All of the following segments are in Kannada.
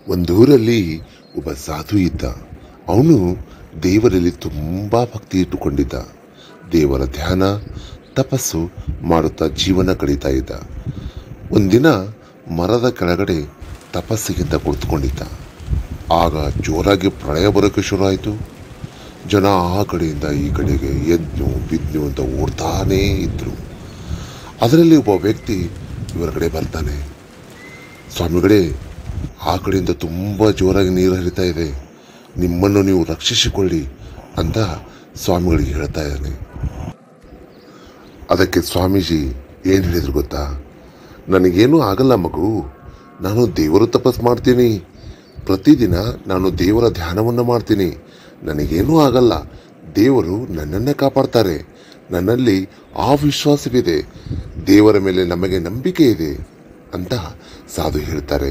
ಒಂದೂರಲ್ಲಿ ಒಬ್ಬ ಸಾಧು ಇದ್ದ ಅವನು ದೇವರಲ್ಲಿ ತುಂಬ ಭಕ್ತಿ ಇಟ್ಟುಕೊಂಡಿದ್ದ ದೇವರ ಧ್ಯಾನ ತಪಸ್ಸು ಮಾಡುತ್ತಾ ಜೀವನ ಕಳೀತಾ ಇದ್ದ ಒಂದಿನ ಮರದ ಕೆಳಗಡೆ ತಪಸ್ಸಿಗಿಂತ ಕುಳಿತುಕೊಂಡಿದ್ದ ಆಗ ಜೋರಾಗಿ ಪ್ರಳಯ ಬರೋಕ್ಕೆ ಶುರು ಆಯಿತು ಜನ ಆ ಕಡೆಯಿಂದ ಈ ಕಡೆಗೆ ಎದ್ನು ಬಿದ್ನು ಅಂತ ಓಡ್ತಾನೇ ಇದ್ರು ಅದರಲ್ಲಿ ಒಬ್ಬ ವ್ಯಕ್ತಿ ಇವರ ಕಡೆ ಬರ್ತಾನೆ ಸ್ವಾಮಿಗಳೇ ಆ ಕಡೆಯಿಂದ ತುಂಬ ಜೋರಾಗಿ ನೀರು ಹರಿತಾ ಇದೆ ನಿಮ್ಮನ್ನು ನೀವು ರಕ್ಷಿಸಿಕೊಳ್ಳಿ ಅಂತ ಸ್ವಾಮಿಗಳಿಗೆ ಹೇಳ್ತಾ ಇದ್ದಾನೆ ಅದಕ್ಕೆ ಸ್ವಾಮೀಜಿ ಏನು ಹೇಳಿದ್ರು ಗೊತ್ತಾ ನನಗೇನೂ ಆಗಲ್ಲ ಮಗು ನಾನು ದೇವರು ತಪಸ್ ಮಾಡ್ತೀನಿ ಪ್ರತಿದಿನ ನಾನು ದೇವರ ಧ್ಯಾನವನ್ನು ಮಾಡ್ತೀನಿ ನನಗೇನೂ ಆಗಲ್ಲ ದೇವರು ನನ್ನನ್ನೇ ಕಾಪಾಡ್ತಾರೆ ನನ್ನಲ್ಲಿ ಆ ವಿಶ್ವಾಸವಿದೆ ದೇವರ ಮೇಲೆ ನಮಗೆ ನಂಬಿಕೆ ಇದೆ ಅಂತ ಸಾಧು ಹೇಳ್ತಾರೆ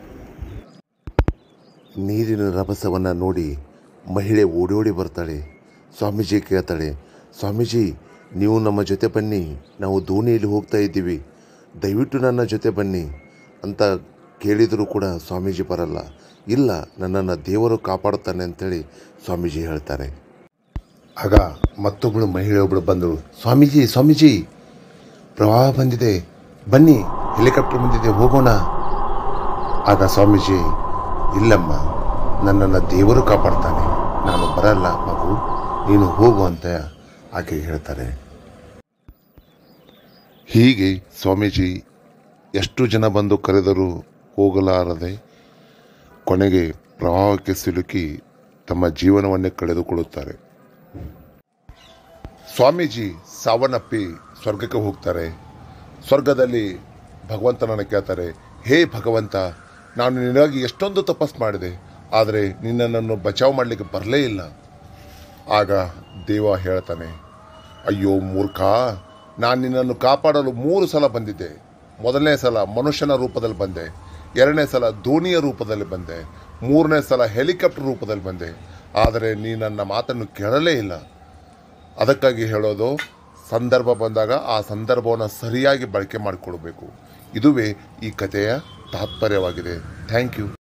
ನೀರಿನ ರಭಸವನ್ನು ನೋಡಿ ಮಹಿಳೆ ಓಡೋಡಿ ಬರ್ತಾಳೆ ಸ್ವಾಮೀಜಿ ಕೇಳ್ತಾಳೆ ಸ್ವಾಮೀಜಿ ನೀವು ನಮ್ಮ ಜೊತೆ ಬನ್ನಿ ನಾವು ದೋಣಿಯಲ್ಲಿ ಹೋಗ್ತಾ ಇದ್ದೀವಿ ದಯವಿಟ್ಟು ನನ್ನ ಜೊತೆ ಬನ್ನಿ ಅಂತ ಕೇಳಿದರೂ ಕೂಡ ಸ್ವಾಮೀಜಿ ಬರಲ್ಲ ಇಲ್ಲ ನನ್ನನ್ನು ದೇವರು ಕಾಪಾಡುತ್ತಾನೆ ಅಂತೇಳಿ ಸ್ವಾಮೀಜಿ ಹೇಳ್ತಾರೆ ಆಗ ಮತ್ತೊಬ್ಬಳು ಮಹಿಳೆ ಒಬ್ಬಳು ಬಂದಳು ಸ್ವಾಮೀಜಿ ಸ್ವಾಮೀಜಿ ಪ್ರವಾಹ ಬಂದಿದೆ ಬನ್ನಿ ಹೆಲಿಕಾಪ್ಟರ್ ಬಂದಿದೆ ಹೋಗೋಣ ಆಗ ಸ್ವಾಮೀಜಿ ಇಲ್ಲಮ್ಮ ನನ್ನನ್ನು ದೇವರು ಕಾಪಾಡ್ತಾನೆ ನಾನು ಬರಲ್ಲ ಮಗು ನೀನು ಹೋಗು ಅಂತ ಆಕೆ ಹೇಳ್ತಾರೆ ಹೀಗೆ ಸ್ವಾಮೀಜಿ ಎಷ್ಟು ಜನ ಬಂದು ಕರೆದರೂ ಹೋಗಲಾರದೆ ಕೊನೆಗೆ ಪ್ರವಾಹಕ್ಕೆ ಸಿಲುಕಿ ತಮ್ಮ ಜೀವನವನ್ನೇ ಕಳೆದುಕೊಳ್ಳುತ್ತಾರೆ ಸ್ವಾಮೀಜಿ ಸಾವನ್ನಪ್ಪಿ ಸ್ವರ್ಗಕ್ಕೆ ಹೋಗ್ತಾರೆ ಸ್ವರ್ಗದಲ್ಲಿ ಭಗವಂತನನ್ನು ಕೇಳ್ತಾರೆ ಹೇ ಭಗವಂತ ನಾನು ನಿನಗಾಗಿ ಎಷ್ಟೊಂದು ತಪಸ್ ಮಾಡಿದೆ ಆದರೆ ನಿನ್ನನ್ನು ಬಚಾವ್ ಮಾಡಲಿಕ್ಕೆ ಬರಲೇ ಇಲ್ಲ ಆಗ ದೇವ ಹೇಳ್ತಾನೆ ಅಯ್ಯೋ ಮೂರ್ಖ ನಾನು ನಿನ್ನನ್ನು ಕಾಪಾಡಲು ಮೂರು ಸಲ ಬಂದಿದ್ದೆ ಮೊದಲನೇ ಸಲ ಮನುಷ್ಯನ ರೂಪದಲ್ಲಿ ಬಂದೆ ಎರಡನೇ ಸಲ ದೋಣಿಯ ರೂಪದಲ್ಲಿ ಬಂದೆ ಮೂರನೇ ಸಲ ಹೆಲಿಕಾಪ್ಟರ್ ರೂಪದಲ್ಲಿ ಬಂದೆ ಆದರೆ ನೀ ನನ್ನ ಮಾತನ್ನು ಕೇಳಲೇ ಇಲ್ಲ ಅದಕ್ಕಾಗಿ ಹೇಳೋದು ಸಂದರ್ಭ ಬಂದಾಗ ಆ ಸಂದರ್ಭವನ್ನು ಸರಿಯಾಗಿ ಬಳಕೆ ಮಾಡಿಕೊಳ್ಬೇಕು ಇದುವೇ ಈ ಕಥೆಯ ತಾತ್ಪರ್ಯವಾಗಿದೆ ಥ್ಯಾಂಕ್ ಯು